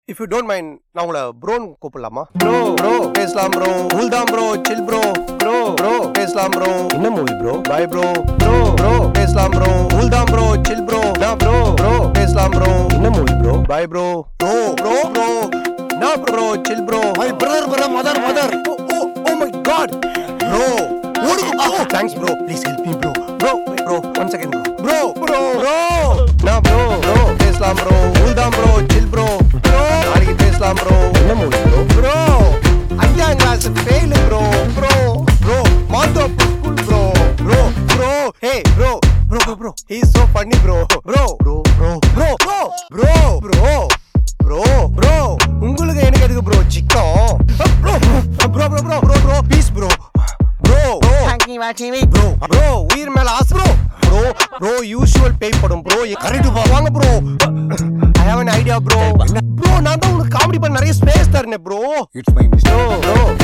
if you don't mind நான் உங்களை ப்ரோன்னு கூப்பிடலாமா ப்ரோ ப்ரோ பேசலாம் ப்ரோ கூல் தான் bro chill bro bro bro பேசலாம் ப்ரோ என்ன movie bro bye bro bro bro பேசலாம் ப்ரோ கூல் தான் ப்ரோ சில் ப்ரோ நான் ப்ரோ ப்ரோ பேசலாம் ப்ரோ என்ன movie bro bye bro bro bro bro நான் bro chill bro my brother brother mother mother oh oh oh my God bro ஓடுங்க thanks bro please help me bro bro bro one second bro bro bro நான் bro bro பேசலாம் bro cool தான் bro chill bro bro நாளைக்கு பேசலாம் bro என்ன movie bro bro அஞ்சாம் class fail bro bro bro மாத்தோ school bro bro bro hey bro bro bro bro he is so funny bro bro bro bro bro bro bro bro bro bro உங்களுக்கு எனக்கு எதுக்கு bro சிக்கம் bro bro bro bro bro bro peace bro bro bro bro bro உயிர் மேல ஆசை bro bro bro usual பே படும் bro correct வாங்க bro I have an idea bro bro நான் தான் உங்களுக்கு காமெடி பண்ண நிறைய ஸ்பேஸ் தரேன் bro it's my mistake bro bro